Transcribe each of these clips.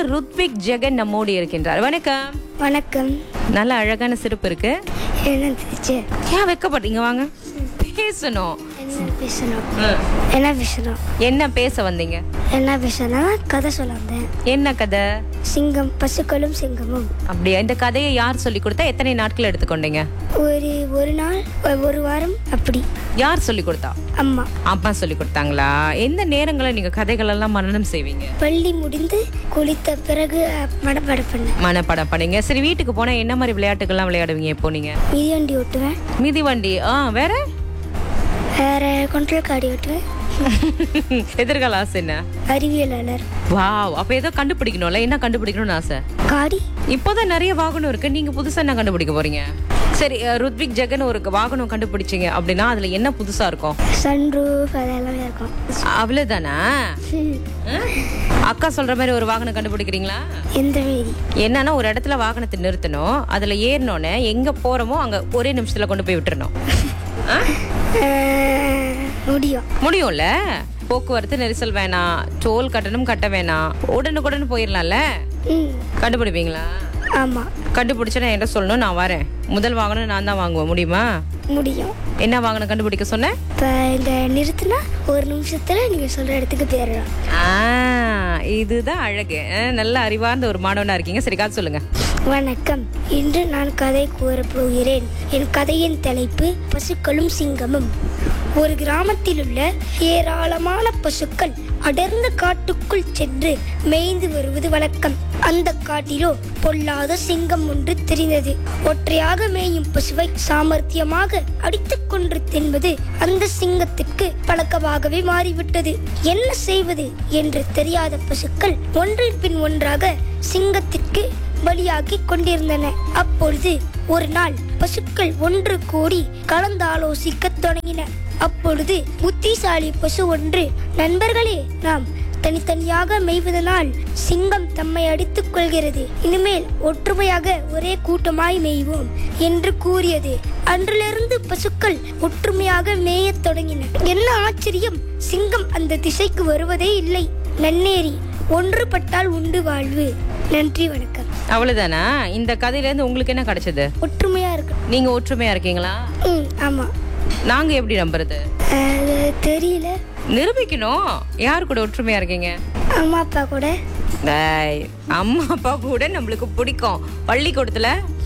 ருத்விக் ஜெகன் நம்மோடு இருக்கின்றார் வணக்கம் வணக்கம் நல்ல அழகான சிறப்பு இருக்கு என்ன டீச்சர் ஏன் வைக்கப்படுறீங்க வாங்க பேசணும் என்ன பேசணும் என்ன பேசணும் என்ன பேச வந்தீங்க என்ன பேசணும் கதை சொல்ல வந்தேன் என்ன கதை சிங்கம் பசுக்களும் சிங்கமும் அப்படியா இந்த கதையை யார் சொல்லி கொடுத்தா எத்தனை நாட்கள் எடுத்துக்கொண்டீங்க ஒரு ஒரு நாள் ஒ- ஒரு வாரம் அப்படி யார் சொல்லி கொடுத்தா அம்மா அம்மா சொல்லி கொடுத்தாங்களா எந்த நேரங்களில் நீங்க கதைகள் எல்லாம் மரணம் செய்வீங்க பள்ளி முடிந்து குளித்த பிறகு மடப்பட பண்ணேன் மனப்படம் பண்ணீங்க சரி வீட்டுக்கு போனா என்ன மாதிரி விளையாட்டுகள்லாம் விளையாடுவீங்க இப்போ நீங்க மிதிவண்டி ஓட்டுவேன் மிதிவண்டி ஆ வேற வேற கொண்டல் காடி ஓட்டுவேன் எதிர்கால ஆசை என்ன அறிவியலாளர் வாவ் அப்ப ஏதோ கண்டுபிடிக்கணும்ல என்ன கண்டுபிடிக்கணும்னு ஆசை காடி இப்போதான் நிறைய வாகனம் இருக்கு நீங்க புதுசா என்ன கண்டுபிடிக்க போறீங்க சரி அஹ், ருத்விக் ஜெகன் ஒரு வாகனம் கண்டுபிடிச்சீங்க அப்படின்னா அதுல என்ன புதுசா இருக்கும் சன்ரூஃப் அதெல்லாமே இருக்கும் அவ்வளவுதானா அஹ்? அக்கா சொல்ற மாதிரி ஒரு வாகனம் கண்டுபிடிக்கிறீங்களா எந்த மாரி என்னன்னா ஒரு இடத்துல வாகனத்தை நிறுத்தணும் அதுல ஏறினோன்னே எங்க போறோமோ அங்க ஒரே நிமிஷத்துல கொண்டு போய் விட்டுறணும் அஹ்? அஹ், முடியும் முடியும்ல போக்குவரத்து நெரிசல் வேணாம் டோல் கட்டணம் கட்ட வேணாம் உடனுக்குடன் போயிடலாம்ல ம் கண்டுபிடிப்பீங்களா ஆமாம் கண்டுபிடிச்சா நான் என்ன சொல்லணும் நான் வரேன் முதல் வாகனம் நான் தான் வாங்குவேன் முடியுமா முடியும் என்ன வாகனம் கண்டுபிடிக்க சொன்னேன் இப்போ இந்த நிறுத்தினா ஒரு நிமிஷத்தில் நீங்கள் சொல்கிற இடத்துக்கு போயிடலாம் ஆ, இதுதான் அழகு அஹ், நல்ல அறிவார்ந்த ஒரு மாணவனா இருக்கீங்க சரி காது சொல்லுங்க வணக்கம் இன்று நான் கதை கூறப் போகிறேன் என் கதையின் தலைப்பு பசுக்களும் சிங்கமும் ஒரு கிராமத்தில் உள்ள ஏராளமான பசுக்கள் அடர்ந்த காட்டுக்குள் சென்று மேய்ந்து வருவது வழக்கம் அந்த காட்டிலோ பொல்லாத சிங்கம் ஒன்று தெரிந்தது ஒற்றையாக மேயும் பசுவை சாமர்த்தியமாக அடித்துக் கொன்று தின்பது அந்த சிங்கத்திற்கு பழக்கமாகவே மாறிவிட்டது என்ன செய்வது என்று தெரியாத பசுக்கள் ஒன்றின் பின் ஒன்றாக சிங்கத்திற்கு பலியாக்கி கொண்டிருந்தன அப்பொழுது ஒரு நாள் பசுக்கள் ஒன்று கூடி கலந்தாலோசிக்கத் தொடங்கின அப்பொழுது புத்திசாலி பசு ஒன்று நண்பர்களே நாம் தனித்தனியாக மேய்வதனால் சிங்கம் தம்மை அடித்துக் கொள்கிறது இனிமேல் ஒற்றுமையாக ஒரே கூட்டமாய் மேய்வோம் என்று கூறியது அன்றிலிருந்து பசுக்கள் ஒற்றுமையாக மேயத் தொடங்கின என்ன ஆச்சரியம் சிங்கம் அந்த திசைக்கு வருவதே இல்லை நன்னேறி ஒன்றுபட்டால் உண்டு வாழ்வு நன்றி வணக்கம் அவ்வளவுதானா இந்த கதையில இருந்து உங்களுக்கு என்ன கிடைச்சது ஒற்றுமையா இருக்கு நீங்க ஒற்றுமையா இருக்கீங்களா ம் ஆமா நாங்க எப்படி நம்புறது அது தெரியல நிரூபிக்கணும் யார் கூட ஒற்றுமையா இருக்கீங்க அம்மா அப்பா கூட டேய், அம்மா அப்பா கூட நம்மளுக்கு பிடிக்கும் பள்ளிக்கூடத்துல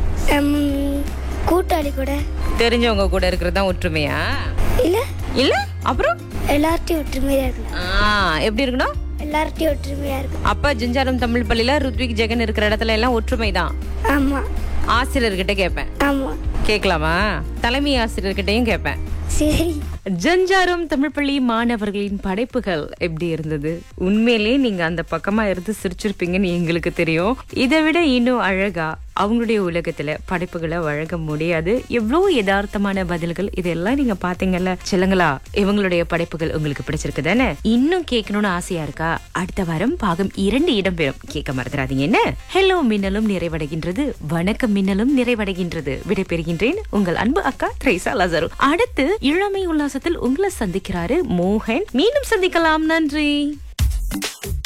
ம், கூட்டாளி கூட தெரிஞ்சவங்க கூட இருக்கிறது தான் ஒற்றுமையா இல்ல இல்ல அப்புறம் எல்லார்ட்டையும் ஒற்றுமையா இருக்கணும் ஆ, எப்படி இருக்கணும் எல்லார்ட்டையும் ஒற்றுமையா இருக்கணும் அப்ப ஜிஞ்சாரம் தமிழ் பள்ளியில ருத்விக் ஜெகன் இருக்கிற இடத்துல எல்லாம் ஒற்றுமை தான் ஆமா ஆசிரியர்கிட்ட கேட்பேன் ஆமா கேட்கலாமா தலைமை ஆசிரியர்கிட்டயும் கேட்பேன் சரி ஜஞ்சாரம் தமிழ் பள்ளி மாணவர்களின் படைப்புகள் எப்படி இருந்தது உண்மையிலேயே நீங்க அந்த பக்கமா இருந்து சிரிச்சிருப்பீங்கன்னு எங்களுக்கு தெரியும் இதை விட இன்னும் அழகா அவங்களுடைய உலகத்துல படைப்புகளை வழங்க முடியாது எவ்வளவு யதார்த்தமான பதில்கள் இதெல்லாம் நீங்க பாத்தீங்கல்ல சொல்லுங்களா இவங்களுடைய படைப்புகள் உங்களுக்கு பிடிச்சிருக்கு தானே இன்னும் கேட்கணும்னு ஆசையா இருக்கா அடுத்த வாரம் பாகம் இரண்டு இடம்பெறும் கேட்க மறந்துடாதீங்க என்ன ஹலோ மின்னலும் நிறைவடைகின்றது வணக்கம் மின்னலும் நிறைவடைகின்றது விடைபெறுகின்றேன் உங்கள் அன்பு அக்கா த்ரேசா லசரு அடுத்து இளமை உல்லாசத்தில் உங்களை சந்திக்கிறாரு மோகன் மீண்டும் சந்திக்கலாம் நன்றி